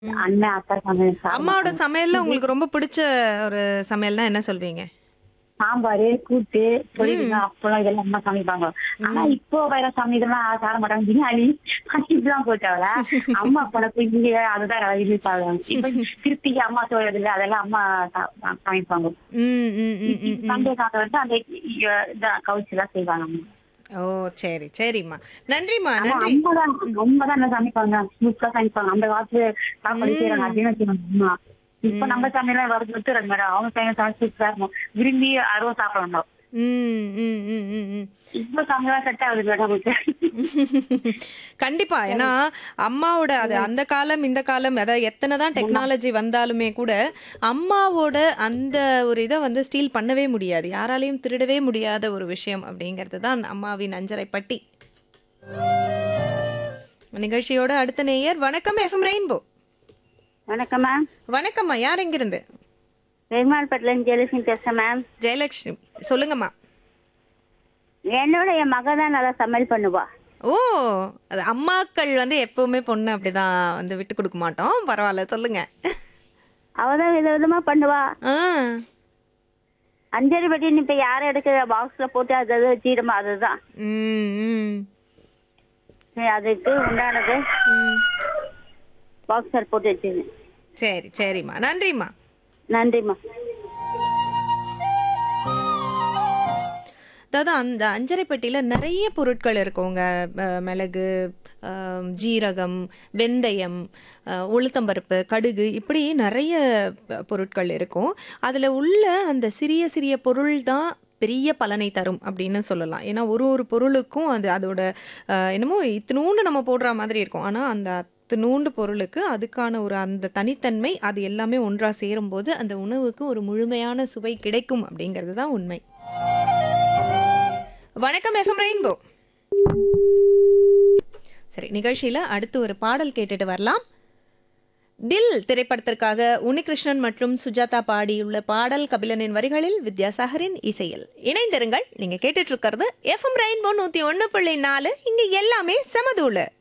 அண்ணன் அக்கா சமையல் சாப்பிட அம்மாவோட மாட்டாங்க. சமையல்ல உங்களுக்கு ரொம்ப பிடிச்ச ஒரு சமையல்னா என்ன சொல்வீங்க சாம்பார் கூட்டு பொரியலுங்க அப்பளம் இதெல்லாம் அம்மா சமைப்பாங்க ஆனா இப்போ வர சமையல்லாம் சாப்பிட மாட்டாங்க பிரியாணி இப்படிதான் போட்டாவல அம்மா பழக்கம் இங்க அதுதான் ரிலீஸ் ஆகுவாங்க இப்ப திருப்பி அம்மா சொல்றது இல்ல அதெல்லாம் அம்மா ச- சமைப்பாங்க ம் ம் ம் ம் ம். சண்டே சாப்பிட வந்து அந்த இதான் கவுச்சி எல்லாம் செய்வாங்க அம்மா ஓ சரி சரிம்மா நன்றிம்மா ஆனா நன்றி அம்மா தான் அம்மா தான் என்ன சமைப்பாங்க சூப்பரா சமைப்பாங்க அந்த காலத்துல சாப்பாடு செய்யறாங்க அப்படின்னு வச்சுக்கோங்க அம்மா இப்ப நம்ம சமையலாம் வரது விட்டு ரெண்டு மேடம் அவங்க சமையல் சமைச்சு சூப்பரா இருக்கும் விரும்பி அருவா சாப்பிடணும் ம் ம் ம் ம் ம் இப்ப சமையலாம் செட் ஆகுது மேடம் நமக்கு கண்டிப்பா ஏன்னா அம்மாவோட அது அந்த காலம் இந்த காலம் அதாவது எத்தனை தான் டெக்னாலஜி வந்தாலுமே கூட அம்மாவோட அந்த ஒரு இதை வந்து ஸ்டீல் பண்ணவே முடியாது யாராலையும் திருடவே முடியாத ஒரு விஷயம் அப்படிங்கிறது தான் அம்மாவின் அஞ்சரை பட்டி நிகழ்ச்சியோட அடுத்த நேயர் வணக்கம் எஃப்எம் ரெயின்போ வணக்கம் மேம் வணக்கம்மா யார் எங்கிருந்து பெருமாள்பட்டில ஜெயலட்சுமி பேசுறேன் மேம் ஜெயலட்சுமி சொல்லுங்கம்மா என்னோட என் மக தான் நல்லா சமையல் பண்ணுவா ஓ அது அம்மாக்கள் வந்து எப்பவுமே பொண்ணு அப்படிதான் வந்து விட்டு கொடுக்க மாட்டோம் பரவாயில்ல சொல்லுங்க அவ தான் வித விதமா பண்ணுவா ஆ அஞ்சரி பட்டின்னு இப்ப யாரும் எடுக்கிற பாக்ஸ்ல போட்டு அது அது வச்சிடுமா அதுதான் ம் ம் சரி, அதுக்கு உண்டானது ம். பாக்ஸர் போட்டு வச்சிருந்தேன் சரி சரிம்மா நன்றிம்மா நன்றிம்மா அதாவது அந்த அஞ்சரை பெட்டியில் நிறைய பொருட்கள் இருக்குங்க அஹ் மிளகு அஹ் ஜீரகம் வெந்தயம் அஹ் உளுத்தம்பருப்பு கடுகு இப்படி நிறைய ப- பொருட்கள் இருக்கும் அதில் உள்ள அந்த சிறிய சிறிய பொருள் தான் பெரிய பலனை தரும் அப்படின்னு சொல்லலாம் ஏன்னா ஒரு ஒரு பொருளுக்கும் அது அதோட அஹ், என்னமோ இத்தினூண்டு நம்ம போடுற மாதிரி இருக்கும் ஆனால் அந்த அத்தினூண்டு பொருளுக்கு அதுக்கான ஒரு அந்த தனித்தன்மை அது எல்லாமே ஒன்றாக சேரும்போது அந்த உணவுக்கு ஒரு முழுமையான சுவை கிடைக்கும் அப்படிங்கிறது தான் உண்மை வணக்கம் எஃப்எம் ரெயின்போ சரி நிகழ்ச்சியில அடுத்து ஒரு பாடல் கேட்டுட்டு வரலாம் தில் திரைப்படத்திற்காக உன்னிகிருஷ்ணன் மற்றும் சுஜாதா பாடியுள்ள பாடல் கபிலனின் வரிகளில் வித்யாசாகரின் இசையில் இணைந்திருங்கள் நீங்க கேட்டுட்டு இருக்கிறது எஃப்எம் ரெயின்போ நூத்தி ஒன்னு புள்ளி நாலு இங்க எல்லாமே சமதூளு